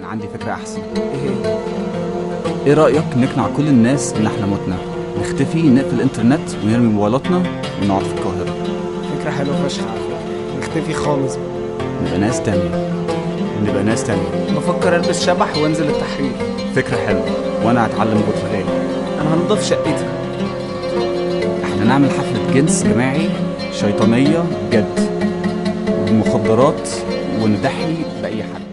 انا عندي فكره احسن ايه هي؟ ايه رايك نقنع كل الناس ان احنا متنا نختفي نقفل الانترنت ونرمي موبايلاتنا ونقعد في القاهره فكرة حلوة فشخ على فكرة نختفي خالص بقى. نبقى ناس تانية نبقى ناس تانية بفكر البس شبح وانزل التحرير فكره حلوه وانا هتعلم برتغالي انا هنضف شقتي احنا نعمل حفله جنس جماعي شيطانيه بجد ومخدرات وندحي باي حد